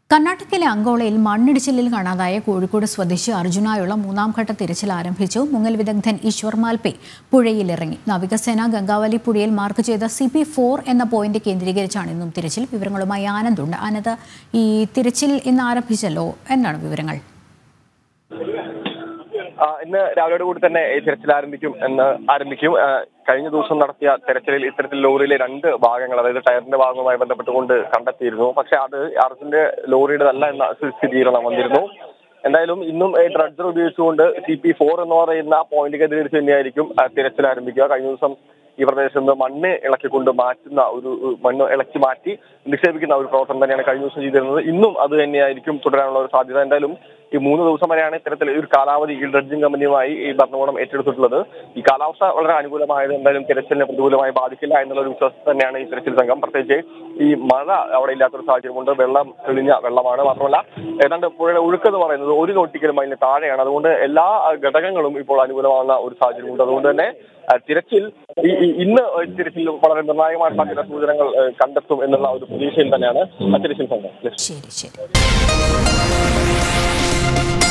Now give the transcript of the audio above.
കർണാടകയിലെ അങ്കോളയിൽ മണ്ണിടിച്ചിലിൽ കാണാതായ കോഴിക്കോട് സ്വദേശി അർജുനായുള്ള മൂന്നാം ഘട്ട തിരച്ചിൽ ആരംഭിച്ചു മുങ്ങൽ വിദഗ്ധൻ ഈശ്വർ മാൽപെ പുഴയിലിറങ്ങി നാവികസേന ഗംഗാവലി പുഴയിൽ മാർക്ക് ചെയ്ത സി പി ഫോർ എന്ന പോയിന്റ് കേന്ദ്രീകരിച്ചാണ് ഇന്നും തിരച്ചിൽ വിവരങ്ങളുമായി ആനന്ദുണ്ട് ആനന്ദ് ഈ തിരച്ചിൽ ഇന്ന് ആരംഭിച്ചല്ലോ എന്താണ് വിവരങ്ങൾ ആ, ഇന്ന് രാവിലെയോട് കൂടി തന്നെ ഈ തെരച്ചിൽ ആരംഭിക്കും എന്ന് ആരംഭിക്കും ആ, കഴിഞ്ഞ ദിവസം നടത്തിയ തെരച്ചിലിൽ ഇത്തരത്തിൽ ലോറിയിലെ രണ്ട് ഭാഗങ്ങൾ അതായത് ടയറിന്റെ ഭാഗവുമായി ബന്ധപ്പെട്ടുകൊണ്ട് കണ്ടെത്തിയിരുന്നു പക്ഷെ അത് അർജുന്റെ ലോറിയുടേതല്ല എന്ന സ്ഥിരീകരണം വന്നിരുന്നു എന്തായാലും ഇന്നും ഈ ഡ്രഡ്ജർ ഉപയോഗിച്ചുകൊണ്ട് സി പി ഫോർ എന്ന് പറയുന്ന പോയിന്റ് കേന്ദ്രീകരിച്ച് തന്നെയായിരിക്കും ആ, തിരച്ചിൽ ആരംഭിക്കുക കഴിഞ്ഞ ദിവസം ഈ പ്രദേശത്ത് നിന്ന് മണ്ണ് ഇളക്കിക്കൊണ്ട് മാറ്റുന്ന ഒരു ഒരു മണ്ണ് ഇളക്കി മാറ്റി നിക്ഷേപിക്കുന്ന ഒരു പ്രവർത്തനം തന്നെയാണ് കഴിഞ്ഞ ദിവസം ചെയ്തിരുന്നത് ഇന്നും അത് തന്നെയായിരിക്കും തുടരാനുള്ള ഒരു സാധ്യത എന്തായാലും ഈ മൂന്ന് ദിവസം വരെയാണ് ഇത്തരത്തിൽ ഒരു കാലാവധി ഈ ഡ്രഡ്ജിംഗ് കമ്പനിയുമായി ഈ ഭരണകൂടം ഏറ്റെടുത്തിട്ടുള്ളത് ഈ കാലാവസ്ഥ വളരെ അനുകൂലമായത് എന്തായാലും തിരച്ചിലിനെ പ്രതികൂലമായി ബാധിക്കില്ല എന്നുള്ള ഒരു വിശ്വാസം തന്നെയാണ് ഈ തിരച്ചിൽ സംഘം പ്രത്യേകിച്ച് ഈ മഴ അവിടെ ഇല്ലാത്തൊരു സാഹചര്യമുണ്ട് വെള്ളം തെളിഞ്ഞ വെള്ളമാണ് മാത്രമല്ല ഏതാണ്ട് പുഴയുടെ ഒഴുക്ക് എന്ന് പറയുന്നത് ഒരു നോട്ടിക്കൽ മൈലിന് താഴെയാണ് അതുകൊണ്ട് എല്ലാ ആ, ഘടകങ്ങളും ഇപ്പോൾ അനുകൂലമാകുന്ന ഒരു സാഹചര്യമുണ്ട് അതുകൊണ്ട് തന്നെ ആ, തിരച്ചിൽ ഈ ഈ- ഇന്ന് ഈ തിരച്ചിൽ വളരെ നിർണായകമായിട്ടുള്ള ചില സൂചനകൾ ഏ, കണ്ടെത്തും എന്നുള്ള ഒരു പ്രതീക്ഷയിൽ തന്നെയാണ് ആ തിരച്ചിൽ സംഘം ശരി ശരി